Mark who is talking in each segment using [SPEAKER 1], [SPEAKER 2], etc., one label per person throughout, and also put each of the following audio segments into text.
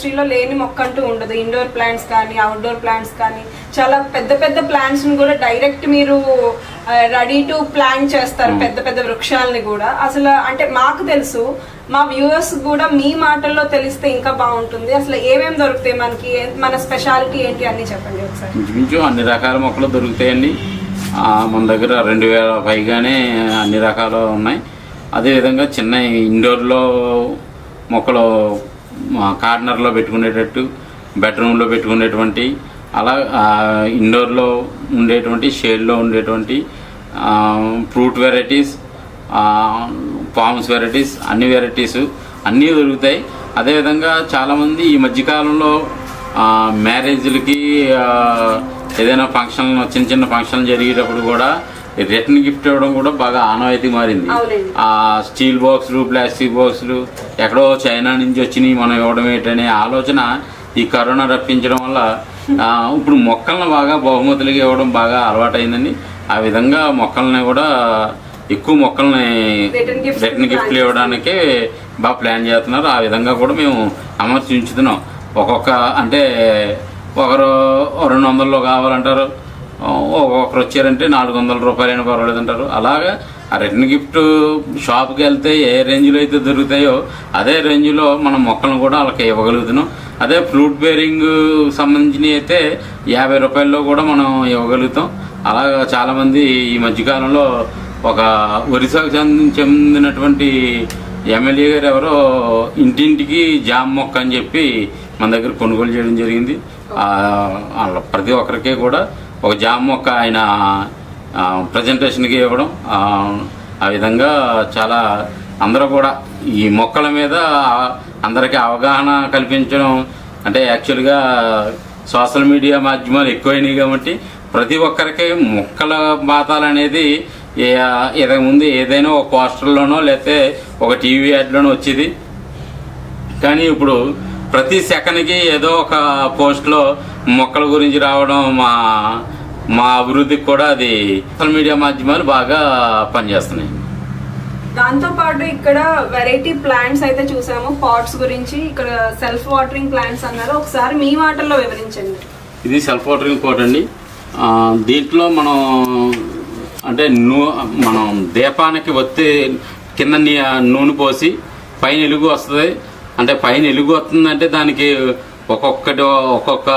[SPEAKER 1] నర్సరీలో లేని మొక్క అంటూ ఉండదు ఇండోర్ ప్లాంట్స్ కానీ అవుట్డోర్ ప్లాంట్స్ కానీ చాలా పెద్ద పెద్ద ప్లాంట్స్ ని కూడా డైరెక్ట్ మీరు రెడీ టు ప్లాంట్ చేస్తారు పెద్ద పెద్ద వృక్షాలని కూడా అసలు అంటే మాకు తెలుసు మా వ్యూవర్స్ కూడా మీ మాటల్లో తెలిస్తే ఇంకా బాగుంటుంది అసలు ఏమేమి దొరుకుతాయి మనకి ఏ- మన స్పెషాలిటీ ఏంటి అన్ని చెప్పండి ఒకసారి
[SPEAKER 2] ఇంచుమించు అన్ని రకాల మొక్కలు దొరుకుతాయండి ఆ, మన దగ్గర రెండు వేల పైగానే అన్ని రకాలు ఉన్నాయి అదేవిధంగా చిన్న ఇండోర్లో మొక్కలు ఆ, కార్నర్లో పెట్టుకునేటట్టు బెడ్రూమ్లో పెట్టుకునేటువంటి అలా ఆ, ఇండోర్లో ఉండేటువంటి షేడ్లో ఉండేటువంటి ఆ, ఫ్రూట్ వెరైటీస్ ఆ, పామ్స్ వెరైటీస్ అన్ని వెరైటీస్ అన్నీ దొరుకుతాయి అదేవిధంగా చాలామంది ఈ మధ్యకాలంలో ఆ, మ్యారేజ్లకి ఆ, ఏదైనా ఫంక్షన్ చిన్న చిన్న ఫంక్షన్ జరిగేటప్పుడు కూడా రిటర్న్ గిఫ్ట్ ఇవ్వడం కూడా బాగా ఆనవాయితీ మారింది
[SPEAKER 1] అవునండి.
[SPEAKER 2] ఆ స్టీల్ బాక్సులు ప్లాస్టిక్ బాక్సులు ఎక్కడో చైనా నుంచి వచ్చినాయి మనం ఇవ్వడం ఏంటనే ఆలోచన ఈ కరోనా రప్పించడం వల్ల ఆ, ఇప్పుడు మొక్కలను బాగా బహుమతులుగా ఇవ్వడం బాగా అలవాటైందండి ఆ విధంగా మొక్కల్ని కూడా ఎక్కువ మొక్కల్ని
[SPEAKER 1] Return gifts
[SPEAKER 2] రిటర్న్ గిఫ్ట్లు
[SPEAKER 1] plan
[SPEAKER 2] ఇవ్వడానికి బాగా ప్లాన్ చేస్తున్నారు ఆ విధంగా కూడా మేము అమర్చి ఉంచుతున్నాం ఒక్కొక్క అంటే ఒకరు రెండు వందల్లో కావాలంటారు ఒక్కొక్కరు వచ్చారంటే నాలుగు వందల రూపాయలైనా పర్వాలేదు అంటారు అలాగా ఆ రిటర్న్ గిఫ్ట్ షాప్కి వెళ్తే ఏ రేంజ్లో అయితే దొరుకుతాయో అదే రేంజ్లో మనం మొక్కలను కూడా వాళ్ళకి ఇవ్వగలుగుతున్నాం అదే ఫ్రూట్ బేరింగ్ సంబంధించినవి అయితే యాభై రూపాయల్లో కూడా మనం ఇవ్వగలుగుతాం అలాగా చాలామంది ఈ మధ్యకాలంలో ఒక ఒరిస్సాకు చెంది- చెందినటువంటి ఎమ్మెల్యే గారు ఎవరో ఇంటింటికి జామ మొక్క అని చెప్పి మన దగ్గర కొనుగోలు చేయడం జరిగింది ఆ, వాళ్ళ ప్రతి ఒక్కరికి కూడా ఒక జామ మొక్క ఆయన ప్రజెంటేషన్కి ఇవ్వడం ఆ, ఆ విధంగా చాలా అందరూ కూడా ఈ మొక్కల మీద అందరికీ అవగాహన కల్పించడం అంటే యాక్చువల్గా సోషల్ మీడియా మాధ్యమాలు ఎక్కువైనాయి కాబట్టి ప్రతి ఒక్కరికి మొక్కల బాతాలు అనేది ఏ- ముందు ఏదైనా ఒక పోస్టర్లోనో లేకపోతే ఒక టీవీ యాడ్లోనో వచ్చేది కానీ ఇప్పుడు ప్రతి సెకండ్కి ఏదో ఒక పోస్ట్లో మొక్కల గురించి రావడం మా మా అభివృద్ధికి కూడా అది సోషల్ మీడియా మాధ్యమాలు బాగా పనిచేస్తున్నాయి
[SPEAKER 1] దాంతో పాటు ఇక్కడ వెరైటీ ప్లాంట్స్ అయితే చూసాము పాట్స్ గురించి ఇక్కడ సెల్ఫ్ వాటరింగ్ ప్లాంట్స్ అన్నారు ఒకసారి మీ మాటల్లో వివరించండి
[SPEAKER 2] ఇది సెల్ఫ్ వాటరింగ్ కోట్ అండి ఆ, దీంట్లో మనం అంటే నూ మనం దీపానికి వత్తి కింద నీ- నూనె పోసి పైన ఎలుగు వస్తుంది అంటే పైన ఎలుగు వస్తుందంటే దానికి ఒక్కొక్కటి ఒక్కొక్క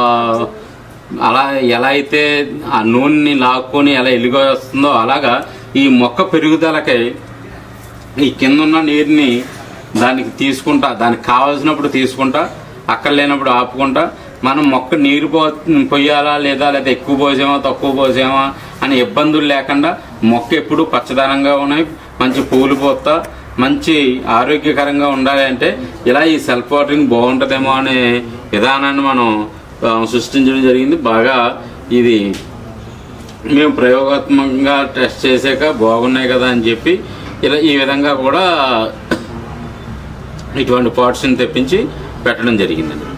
[SPEAKER 2] అలా ఎలా అయితే ఆ నూనెని లాక్కొని ఎలా ఎలుగు వస్తుందో అలాగా ఈ మొక్క పెరుగుదలకై ఈ కింద ఉన్న నీరుని దానికి తీసుకుంటా దానికి కావాల్సినప్పుడు తీసుకుంటా అక్కడ లేనప్పుడు ఆపుకుంటా మనం మొక్క నీరు పో పొయ్యాలా లేదా లేదా ఎక్కువ పోసామా తక్కువ పోసామా అని ఇబ్బందులు లేకుండా మొక్క ఎప్పుడు పచ్చదనంగా ఉన్నాయి మంచి పూలు పోతా మంచి ఆరోగ్యకరంగా ఉండాలి అంటే ఇలా ఈ సెల్ఫ్ వాటరింగ్ బాగుంటుందేమో అనే విధానాన్ని మనం ఆ, సృష్టించడం జరిగింది బాగా ఇది మేము ప్రయోగాత్మకంగా టెస్ట్ చేసాక బాగున్నాయి కదా అని చెప్పి ఇలా ఈ విధంగా కూడా ఇటువంటి పార్ట్స్ని తెప్పించి పెట్టడం జరిగిందండి